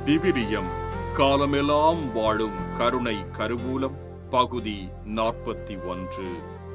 விவிலியம் காலமெல்லாம் வாழும் கருணை கருவூலம் பகுதி நாற்பத்தி ஒன்று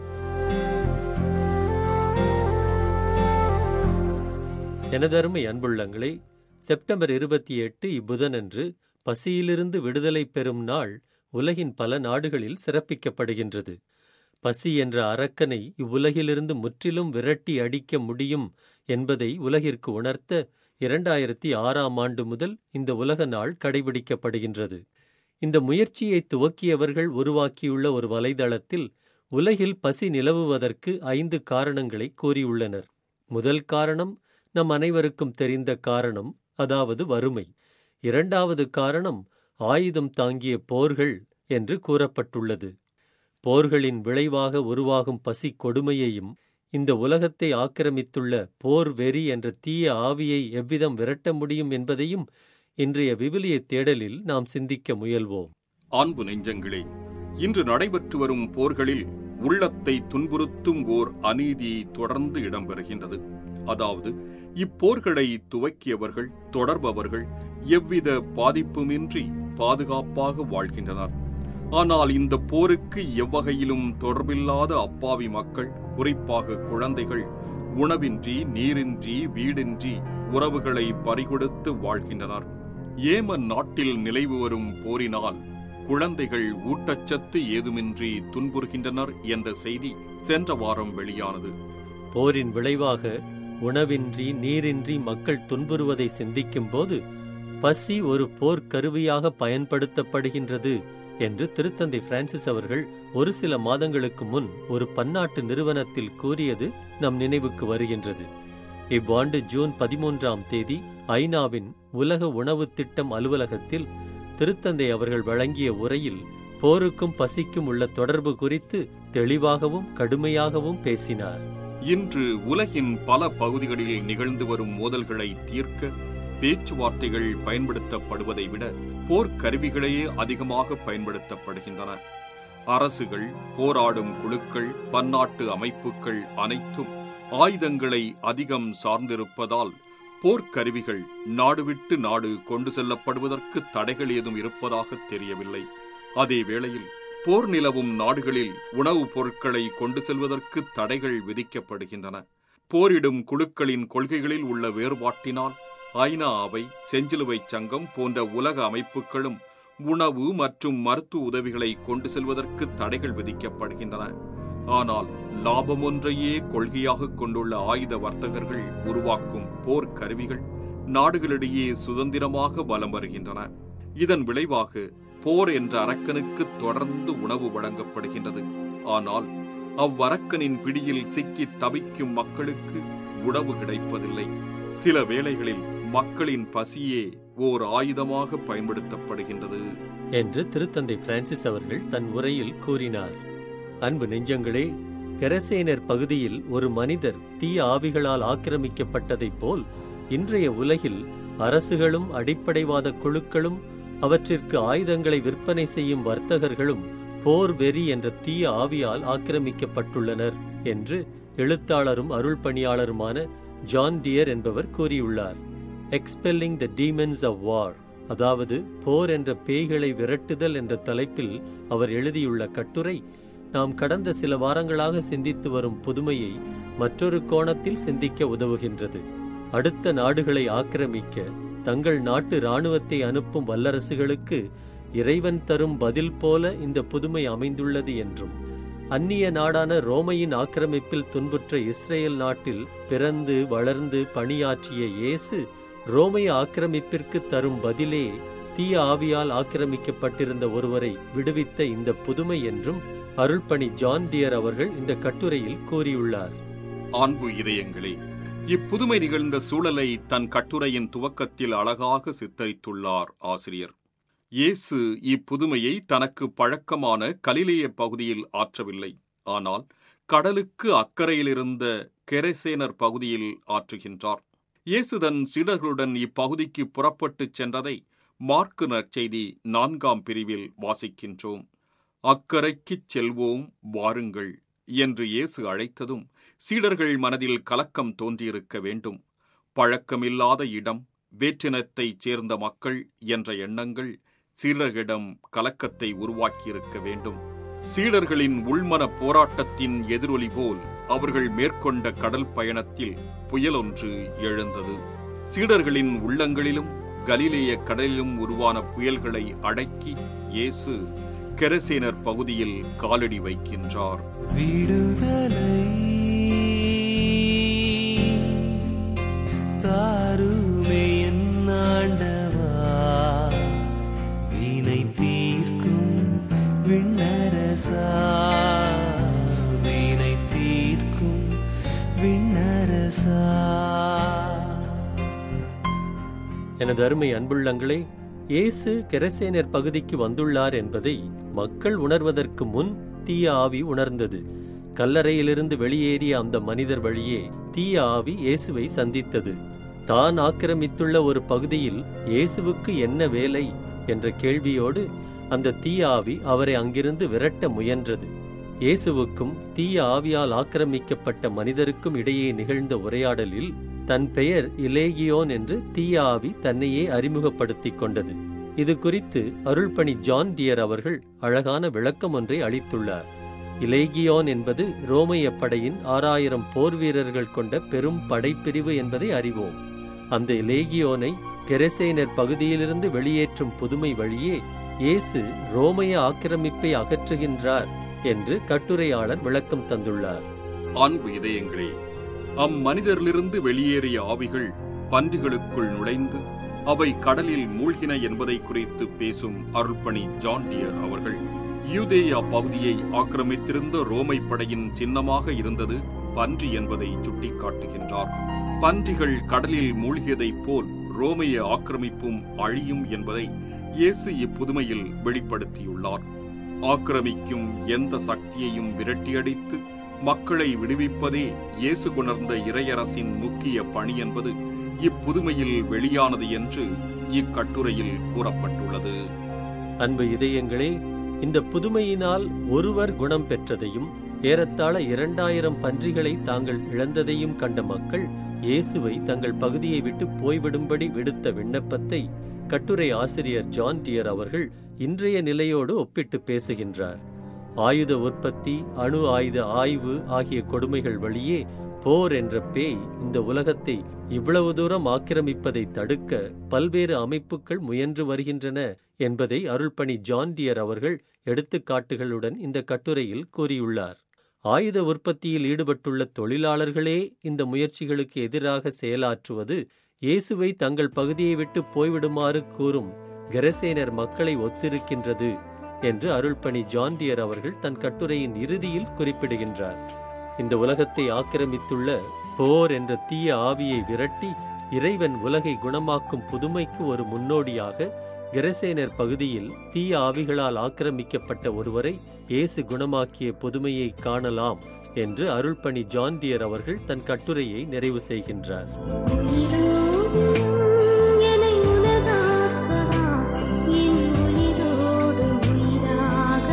எனதருமை அன்புள்ளங்களே செப்டம்பர் இருபத்தி எட்டு இப்புதனன்று பசியிலிருந்து விடுதலை பெறும் நாள் உலகின் பல நாடுகளில் சிறப்பிக்கப்படுகின்றது பசி என்ற அரக்கனை இவ்வுலகிலிருந்து முற்றிலும் விரட்டி அடிக்க முடியும் என்பதை உலகிற்கு உணர்த்த இரண்டாயிரத்தி ஆறாம் ஆண்டு முதல் இந்த உலக நாள் கடைபிடிக்கப்படுகின்றது இந்த முயற்சியை துவக்கியவர்கள் உருவாக்கியுள்ள ஒரு வலைதளத்தில் உலகில் பசி நிலவுவதற்கு ஐந்து காரணங்களை கூறியுள்ளனர் முதல் காரணம் நம் அனைவருக்கும் தெரிந்த காரணம் அதாவது வறுமை இரண்டாவது காரணம் ஆயுதம் தாங்கிய போர்கள் என்று கூறப்பட்டுள்ளது போர்களின் விளைவாக உருவாகும் பசி கொடுமையையும் இந்த உலகத்தை ஆக்கிரமித்துள்ள போர் வெறி என்ற தீய ஆவியை எவ்விதம் விரட்ட முடியும் என்பதையும் இன்றைய விவிலிய தேடலில் நாம் சிந்திக்க முயல்வோம் அன்பு நெஞ்சங்களே இன்று நடைபெற்று வரும் போர்களில் உள்ளத்தை துன்புறுத்தும் ஓர் அநீதி தொடர்ந்து இடம்பெறுகின்றது அதாவது இப்போர்களை துவக்கியவர்கள் தொடர்பவர்கள் எவ்வித பாதிப்புமின்றி பாதுகாப்பாக வாழ்கின்றனர் ஆனால் இந்த போருக்கு எவ்வகையிலும் தொடர்பில்லாத அப்பாவி மக்கள் குறிப்பாக குழந்தைகள் உணவின்றி நீரின்றி வீடின்றி உறவுகளை பறிகொடுத்து வாழ்கின்றனர் ஏமன் நாட்டில் நிலைவு வரும் போரினால் குழந்தைகள் ஊட்டச்சத்து ஏதுமின்றி துன்புறுகின்றனர் என்ற செய்தி சென்ற வாரம் வெளியானது போரின் விளைவாக உணவின்றி நீரின்றி மக்கள் துன்புறுவதை சிந்திக்கும் போது பசி ஒரு போர் கருவியாக பயன்படுத்தப்படுகின்றது என்று திருத்தந்தை பிரான்சிஸ் அவர்கள் ஒரு சில மாதங்களுக்கு முன் ஒரு பன்னாட்டு நிறுவனத்தில் கூறியது நம் நினைவுக்கு வருகின்றது இவ்வாண்டு ஜூன் பதிமூன்றாம் தேதி ஐநாவின் உலக உணவு திட்டம் அலுவலகத்தில் திருத்தந்தை அவர்கள் வழங்கிய உரையில் போருக்கும் பசிக்கும் உள்ள தொடர்பு குறித்து தெளிவாகவும் கடுமையாகவும் பேசினார் இன்று உலகின் பல பகுதிகளில் நிகழ்ந்து வரும் மோதல்களை தீர்க்க பேச்சுவார்த்தைகள் பயன்படுத்தப்படுவதை விட போர்க்கருவிகளையே அதிகமாக பயன்படுத்தப்படுகின்றன அரசுகள் போராடும் குழுக்கள் பன்னாட்டு அமைப்புகள் அனைத்தும் ஆயுதங்களை அதிகம் சார்ந்திருப்பதால் போர்க்கருவிகள் நாடு விட்டு நாடு கொண்டு செல்லப்படுவதற்கு தடைகள் ஏதும் இருப்பதாக தெரியவில்லை அதே வேளையில் போர் நிலவும் நாடுகளில் உணவுப் பொருட்களை கொண்டு செல்வதற்கு தடைகள் விதிக்கப்படுகின்றன போரிடும் குழுக்களின் கொள்கைகளில் உள்ள வேறுபாட்டினால் ஐநா அவை செஞ்சிலுவை சங்கம் போன்ற உலக அமைப்புகளும் உணவு மற்றும் மருத்துவ உதவிகளை கொண்டு செல்வதற்கு தடைகள் விதிக்கப்படுகின்றன ஆனால் லாபம் ஒன்றையே கொள்கையாக கொண்டுள்ள ஆயுத வர்த்தகர்கள் உருவாக்கும் போர் கருவிகள் நாடுகளிடையே சுதந்திரமாக வலம் வருகின்றன இதன் விளைவாக போர் என்ற அரக்கனுக்கு தொடர்ந்து உணவு வழங்கப்படுகின்றது ஆனால் அவ்வரக்கனின் பிடியில் சிக்கி தவிக்கும் மக்களுக்கு உணவு கிடைப்பதில்லை சில வேளைகளில் மக்களின் பசியே ஓர் ஆயுதமாக பயன்படுத்தப்படுகின்றது என்று திருத்தந்தை பிரான்சிஸ் அவர்கள் தன் உரையில் கூறினார் அன்பு நெஞ்சங்களே கெரசேனர் பகுதியில் ஒரு மனிதர் தீய ஆவிகளால் ஆக்கிரமிக்கப்பட்டதைப் போல் இன்றைய உலகில் அரசுகளும் அடிப்படைவாத குழுக்களும் அவற்றிற்கு ஆயுதங்களை விற்பனை செய்யும் வர்த்தகர்களும் போர் வெறி என்ற தீய ஆவியால் ஆக்கிரமிக்கப்பட்டுள்ளனர் என்று எழுத்தாளரும் அருள் பணியாளருமான ஜான் டியர் என்பவர் கூறியுள்ளார் expelling the demons of war அதாவது போர் என்ற பேய்களை விரட்டுதல் என்ற தலைப்பில் அவர் எழுதியுள்ள கட்டுரை நாம் கடந்த சில வாரங்களாக சிந்தித்து வரும் புதுமையை மற்றொரு கோணத்தில் சிந்திக்க உதவுகின்றது அடுத்த நாடுகளை ஆக்கிரமிக்க தங்கள் நாட்டு இராணுவத்தை அனுப்பும் வல்லரசுகளுக்கு இறைவன் தரும் பதில் போல இந்த புதுமை அமைந்துள்ளது என்றும் அந்நிய நாடான ரோமையின் ஆக்கிரமிப்பில் துன்புற்ற இஸ்ரேல் நாட்டில் பிறந்து வளர்ந்து பணியாற்றிய இயேசு ரோமைய ஆக்கிரமிப்பிற்கு தரும் பதிலே தீய ஆவியால் ஆக்கிரமிக்கப்பட்டிருந்த ஒருவரை விடுவித்த இந்த புதுமை என்றும் அருள்பணி ஜான் டியர் அவர்கள் இந்த கட்டுரையில் கூறியுள்ளார் அன்பு இதயங்களே இப்புதுமை நிகழ்ந்த சூழலை தன் கட்டுரையின் துவக்கத்தில் அழகாக சித்தரித்துள்ளார் ஆசிரியர் இயேசு இப்புதுமையை தனக்கு பழக்கமான கலிலேய பகுதியில் ஆற்றவில்லை ஆனால் கடலுக்கு அக்கறையிலிருந்த கெரசேனர் பகுதியில் ஆற்றுகின்றார் இயேசு தன் சீடர்களுடன் இப்பகுதிக்கு புறப்பட்டுச் சென்றதை மார்க்கு நற்செய்தி நான்காம் பிரிவில் வாசிக்கின்றோம் அக்கறைக்குச் செல்வோம் வாருங்கள் என்று இயேசு அழைத்ததும் சீடர்கள் மனதில் கலக்கம் தோன்றியிருக்க வேண்டும் பழக்கமில்லாத இடம் வேற்றினத்தைச் சேர்ந்த மக்கள் என்ற எண்ணங்கள் சீடர்களிடம் கலக்கத்தை உருவாக்கியிருக்க வேண்டும் சீடர்களின் உள்மன போராட்டத்தின் எதிரொலி போல் அவர்கள் மேற்கொண்ட கடல் பயணத்தில் புயலொன்று எழுந்தது சீடர்களின் உள்ளங்களிலும் கலிலேய கடலிலும் உருவான புயல்களை அடக்கி இயேசு கெரசேனர் பகுதியில் காலடி வைக்கின்றார் விடுதலை தாருமே என் ஆண்டவா வினை தீர்க்கும் விண்ணரசா வினை தீர்க்கும் விண்ணரசா எனது அருமை அன்புள்ளங்களே இயேசு கெரசேனர் பகுதிக்கு வந்துள்ளார் என்பதை மக்கள் உணர்வதற்கு முன் தீய ஆவி உணர்ந்தது கல்லறையிலிருந்து வெளியேறிய அந்த மனிதர் வழியே தீய ஆவி இயேசுவை சந்தித்தது தான் ஆக்கிரமித்துள்ள ஒரு பகுதியில் இயேசுவுக்கு என்ன வேலை என்ற கேள்வியோடு அந்த தீய ஆவி அவரை அங்கிருந்து விரட்ட முயன்றது இயேசுவுக்கும் தீய ஆவியால் ஆக்கிரமிக்கப்பட்ட மனிதருக்கும் இடையே நிகழ்ந்த உரையாடலில் தன் பெயர் இலேகியோன் என்று தீய ஆவி தன்னையே அறிமுகப்படுத்திக் கொண்டது இது குறித்து அருள்பணி ஜான் டியர் அவர்கள் அழகான விளக்கம் ஒன்றை அளித்துள்ளார் இலேகியோன் என்பது ரோமைய படையின் ஆறாயிரம் போர் வீரர்கள் கொண்ட பெரும் படைப்பிரிவு என்பதை அறிவோம் அந்த இலேகியோனை கெரசேனர் பகுதியிலிருந்து வெளியேற்றும் புதுமை வழியே இயேசு ரோமைய ஆக்கிரமிப்பை அகற்றுகின்றார் என்று கட்டுரையாளர் விளக்கம் தந்துள்ளார் அன்பு இதயங்களே அம்மனிதரிலிருந்து வெளியேறிய ஆவிகள் பன்றிகளுக்குள் நுழைந்து அவை கடலில் மூழ்கின என்பதை குறித்து பேசும் அருள்பணி ஜான் டியர் அவர்கள் யூதேயா பகுதியை ஆக்கிரமித்திருந்த ரோமை படையின் சின்னமாக இருந்தது பன்றி என்பதை சுட்டிக்காட்டுகின்றார் பன்றிகள் கடலில் மூழ்கியதைப் போல் ரோமைய ஆக்கிரமிப்பும் அழியும் என்பதை இயேசு இப்புதுமையில் வெளிப்படுத்தியுள்ளார் ஆக்கிரமிக்கும் எந்த சக்தியையும் விரட்டியடித்து மக்களை விடுவிப்பதே இயேசு கொணர்ந்த இறையரசின் முக்கிய பணி என்பது இப்புதுமையில் வெளியானது என்று இக்கட்டுரையில் கூறப்பட்டுள்ளது அன்பு இதயங்களே இந்த புதுமையினால் ஒருவர் குணம் பெற்றதையும் ஏறத்தாழ இரண்டாயிரம் பன்றிகளை தாங்கள் இழந்ததையும் கண்ட மக்கள் இயேசுவை தங்கள் பகுதியை விட்டு போய்விடும்படி விடுத்த விண்ணப்பத்தை கட்டுரை ஆசிரியர் ஜான் டியர் அவர்கள் இன்றைய நிலையோடு ஒப்பிட்டு பேசுகின்றார் ஆயுத உற்பத்தி அணு ஆயுத ஆய்வு ஆகிய கொடுமைகள் வழியே போர் என்ற பேய் இந்த உலகத்தை இவ்வளவு தூரம் ஆக்கிரமிப்பதை தடுக்க பல்வேறு அமைப்புகள் முயன்று வருகின்றன என்பதை அருள்பணி ஜான் டியர் அவர்கள் எடுத்துக்காட்டுகளுடன் இந்த கட்டுரையில் கூறியுள்ளார் ஆயுத உற்பத்தியில் ஈடுபட்டுள்ள தொழிலாளர்களே இந்த முயற்சிகளுக்கு எதிராக செயலாற்றுவது இயேசுவை தங்கள் பகுதியை விட்டு போய்விடுமாறு கூறும் கெரசேனர் மக்களை ஒத்திருக்கின்றது என்று அருள்பணி ஜான்டியர் அவர்கள் தன் கட்டுரையின் இறுதியில் குறிப்பிடுகின்றார் இந்த உலகத்தை ஆக்கிரமித்துள்ள போர் என்ற தீய ஆவியை விரட்டி இறைவன் உலகை குணமாக்கும் புதுமைக்கு ஒரு முன்னோடியாக கெரசேனர் பகுதியில் தீய ஆவிகளால் ஆக்கிரமிக்கப்பட்ட ஒருவரை இயேசு குணமாக்கிய புதுமையை காணலாம் என்று அருள்பணி ஜான்டியர் அவர்கள் தன் கட்டுரையை நிறைவு செய்கின்றார் என்னை உனதாக்கவா என் உயிரோடு உயிராக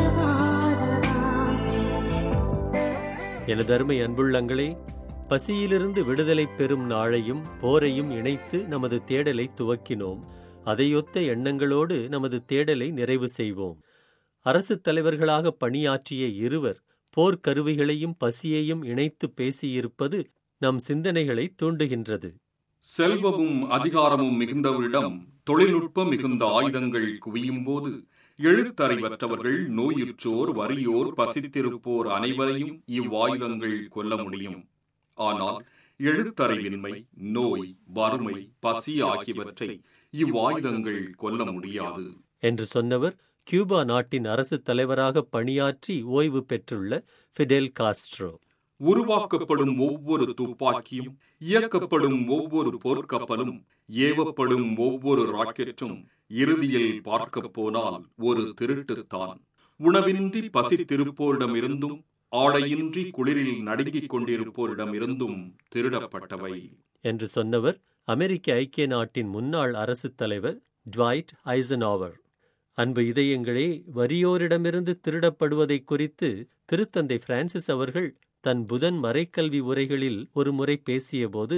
உறவாடவா எனது அருமை அன்புள்ளங்களே பசியிலிருந்து விடுதலை பெறும் நாளையும் போரையும் இணைத்து நமது தேடலை துவக்கினோம் அதையொத்த எண்ணங்களோடு நமது தேடலை நிறைவு செய்வோம் அரசுத் தலைவர்களாக பணியாற்றிய இருவர் போர்க்கருவிகளையும் பசியையும் இணைத்து பேசியிருப்பது நம் சிந்தனைகளை தூண்டுகின்றது செல்வமும் அதிகாரமும் மிகுந்தவரிடம் தொழில்நுட்பம் மிகுந்த ஆயுதங்கள் குவியும் போது எழுத்தறிவற்றவர்கள் நோயுற்றோர் வறியோர் பசித்திருப்போர் அனைவரையும் இவ்வாயுதங்கள் கொல்ல முடியும் ஆனால் எழுத்தறிவின்மை நோய் வறுமை பசி ஆகியவற்றை இவ்வாயுதங்கள் கொல்ல முடியாது என்று சொன்னவர் கியூபா நாட்டின் அரசுத் தலைவராக பணியாற்றி ஓய்வு பெற்றுள்ள ஃபிடெல் காஸ்ட்ரோ உருவாக்கப்படும் ஒவ்வொரு துப்பாக்கியும் இயக்கப்படும் ஒவ்வொரு போர்க்கப்பலும் ஏவப்படும் ஒவ்வொரு ராக்கெட்டும் இறுதியில் பார்க்கப் போனால் ஒரு திருட்டுத்தான் உணவின்றி பசித்திருப்போரிடமிருந்தும் ஆடையின்றி குளிரில் நடுங்கிக் கொண்டிருப்போரிடமிருந்தும் திருடப்பட்டவை என்று சொன்னவர் அமெரிக்க ஐக்கிய நாட்டின் முன்னாள் அரசுத் தலைவர் ட்வைட் ஐசனாவர் அன்பு இதயங்களே வறியோரிடமிருந்து திருடப்படுவதை குறித்து திருத்தந்தை பிரான்சிஸ் அவர்கள் தன் புதன் மறைக்கல்வி உரைகளில் ஒரு முறை பேசியபோது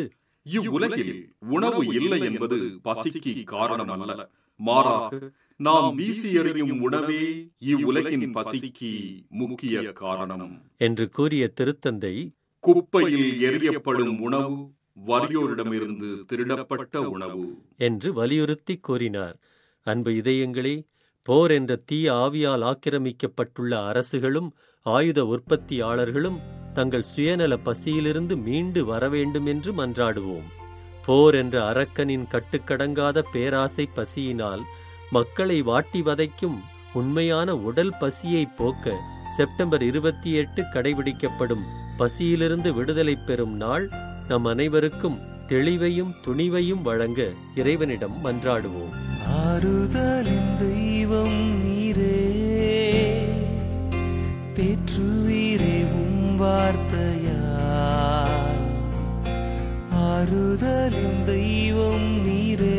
இவ்வுலகில் உணவு இல்லை என்பது பசிக்கு காரணம் அல்ல மாறாக நாம் வீசி எறியும் உணவே இவ்வுலகின் பசிக்கு முக்கிய காரணம் என்று கூறிய திருத்தந்தை குப்பையில் எறியப்படும் உணவு வறியோரிடமிருந்து திருடப்பட்ட உணவு என்று வலியுறுத்தி கூறினார் அன்பு இதயங்களே போர் என்ற தீய ஆவியால் ஆக்கிரமிக்கப்பட்டுள்ள அரசுகளும் ஆயுத உற்பத்தியாளர்களும் தங்கள் சுயநல பசியிலிருந்து மீண்டு வர வேண்டும் என்று மன்றாடுவோம் போர் என்ற அரக்கனின் கட்டுக்கடங்காத பேராசை பசியினால் மக்களை வாட்டி வதைக்கும் உண்மையான உடல் பசியை போக்க செப்டம்பர் இருபத்தி எட்டு கடைபிடிக்கப்படும் பசியிலிருந்து விடுதலை பெறும் நாள் நம் அனைவருக்கும் தெளிவையும் துணிவையும் வழங்க இறைவனிடம் மன்றாடுவோம் ஆறுதலின் தெய்வம் நீரே தேற்றுவீரே உம் வார்த்தையால் ஆறுதலின் தெய்வம் நீரே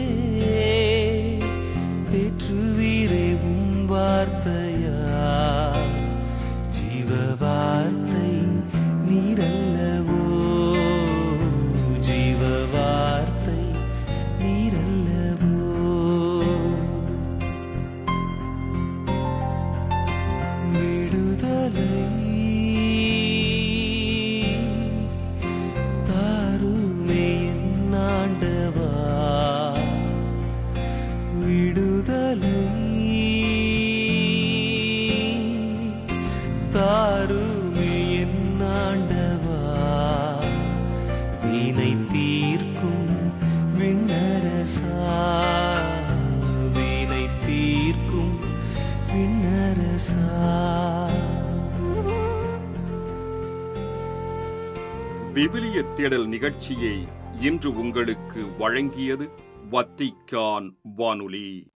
தேற்றுவீரே உம் வார்த்தையால் ஜீவ வார்த்தை நீரல்லவோ ஜீவ வார்த்தை நீரல்லவோ விடுதலை தாருமே என் ஆண்டவா விடுதலை தாருமே என் ஆண்டவா வீணை தீர்க்கும் விண்ணரசா வீணை தீர்க்கும் விண்ணரசா விவிலிய தேடல் நிகழ்ச்சியை இன்று உங்களுக்கு வழங்கியது வத்திக்கான் வானொலி